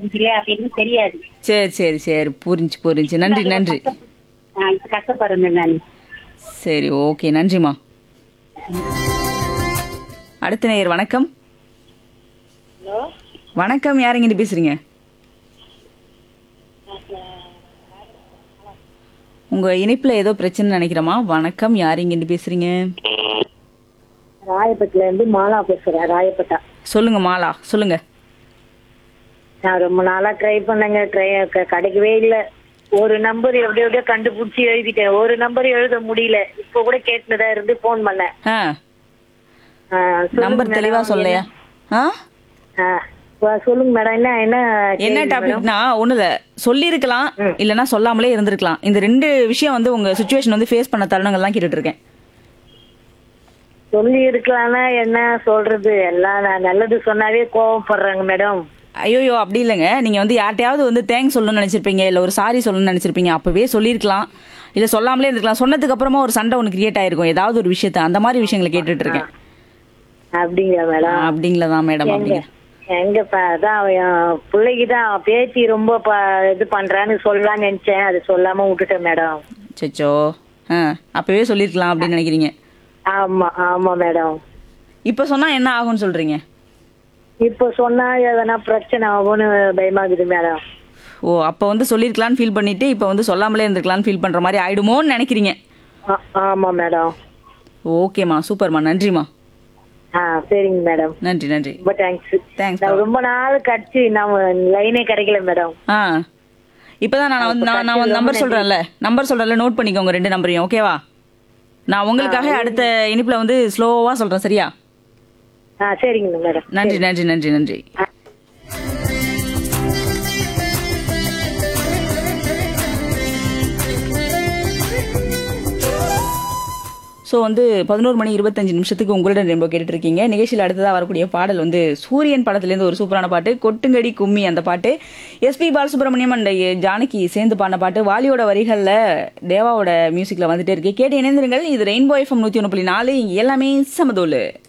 புரிஞ்சுக்கல அப்படின்னு தெரியாது சரி சரி சரி புரிஞ்சு புரிஞ்சு நன்றி நன்றி ஆ, இப்ப கஷ்டப்படுறேன் நான் சரி ஓகே நன்றிம்மா அடுத்த நேயர் வணக்கம் வணக்கம் யாருங்கிட்டு பேசுறீங்க உங்க இணைப்புல ஏதோ பிரச்சனை நினைக்கிறேமா வணக்கம் யாருங்கிட்டு பேசுறீங்க ராயப்பேட்டில இருந்து மாலா பேசுறேன் ராயப்பேட்டா சொல்லுங்க மாலா சொல்லுங்க நான் ரொம்ப நாளா ட்ரை பண்ணேங்க ட்ரை கிடைக்கவே இல்ல ஒரு நம்பர் எப்படி எப்படியோ கண்டுபிடிச்சி எழுதிட்டேன் ஒரு நம்பர் எழுத முடியல இப்ப கூட கேட்டுதான் இருந்து போன் பண்ணேன் ஆ ஆ, சொல்லுங்க நம்பர் madam. தெளிவா சொல்லையா ஆ ஆ, வா- சொல்லுங்க மேடம் என்ன என்ன என்ன கேள்வி madam? டாபிக்னா ஒண்ணு இல்ல சொல்லியிருக்கலாம் இல்லனா சொல்லாமலே இருந்திருக்கலாம் இந்த ரெண்டு விஷயம் வந்து உங்க சுச்சுவேஷன் வந்து ஃபேஸ் பண்ண தருணங்கள்லாம் கேட்டுட்டு இருக்கேன் சொல்லி இருக்கலாம்னா என்ன சொல்றது எல்லாம் நான் நல்லது சொன்னாவே கோவப்படுறாங்க மேடம் ஐயோயோ அப்படி இல்லைங்க நீங்க வந்து யார்ட்டையாவது வந்து தேங்க்ஸ் சொல்லணும்னு நினைச்சிருப்பீங்க இல்ல ஒரு சாரி சொல்லணும்னு நினைச்சிருப்பீங்க அப்பவே சொல்லியிருக்கலாம் இல்ல சொல்லாமலே இருந்திருக்கலாம் சொன்னதுக்கு அப்புறமா ஒரு சண்டை ஒன்று கிரியேட் ஆயிருக்கும் ஏதாவது ஒரு விஷயத்த அந்த மாதிரி விஷயங்களை கேட்டுட்டு இருக்கேன் அப்படிங்களா மேடம் அப்படிங்களா தான் மேடம் எங்க அப்படிங்க எங்க ப- அதான் என் பிள்ளைக்கு தான் பேத்தி ரொம்ப ப- இது பண்றான்னு சொல்லலாம்னு நினைச்சேன் அது சொல்லாம விட்டுட்டேன் மேடம் சச்சோ ஆ அப்பவே சொல்லியிருக்கலாம் அப்படின்னு நினைக்கிறீங்க ஆமா ஆமா மேடம் இப்போ சொன்னா என்ன ஆகும்னு சொல்றீங்க இப்ப சொன்னா எதனா பிரச்சனை ஆகும்னு பயமாகுது மேடம் ஓ அப்போ வந்து சொல்லியிருக்கலாம்னு ஃபீல் பண்ணிட்டு இப்போ வந்து சொல்லாமலே இருந்திருக்கலாம்னு ஃபீல் பண்ற மாதிரி ஆயிடுமோன்னு நினைக்கிறீங்க ஆ- ஆமா மேடம் ஓகேம்மா சூப்பர்மா நன்றிம்மா ஆ சரிங்க மேடம் நன்றி நன்றி ரொம்ப தேங்க்ஸ் தேங்க்ஸ் நான் ரொம்ப நாள் கழிச்சு நம்ம லைனே கிடைக்கல மேடம் ஆ இப்போதான் நான் வந்து நான் நான் வந்து நம்பர் சொல்றேன்ல நம்பர் சொல்றேன்ல நோட் பண்ணிக்கோங்க ரெண்டு நம்பரையும் ஓகேவா நான் உங்களுக்காக அடுத்த இனிப்புல வந்து ஸ்லோவா சொல்றேன் சரியா ஆ சரிங்க மேடம் நன்றி நன்றி நன்றி நன்றி ஸோ வந்து பதினோரு மணி இருபத்தஞ்சு நிமிஷத்துக்கு உங்களுடன் ரெம்ப கேட்டுட்டு இருக்கீங்க நிகழ்ச்சியில் அடுத்ததாக வரக்கூடிய பாடல் வந்து சூரியன் படத்துலேருந்து ஒரு சூப்பரான பாட்டு கொட்டுங்கடி கும்மி அந்த பாட்டு எஸ்பி பாலசுப்ரமணியம் அண்ட் ஜானகி சேர்ந்து பாடின பாட்டு வாலியோட வரிகளில் தேவாவோட மியூசிக்கில் வந்துட்டே இருக்கு கேட்டு இணைந்திருங்கள் இது ரெயின்போ எஃப்எம் நூற்றி ஒன்று புள்ளி நாலு இங்கே எல்லாமே சமதோலு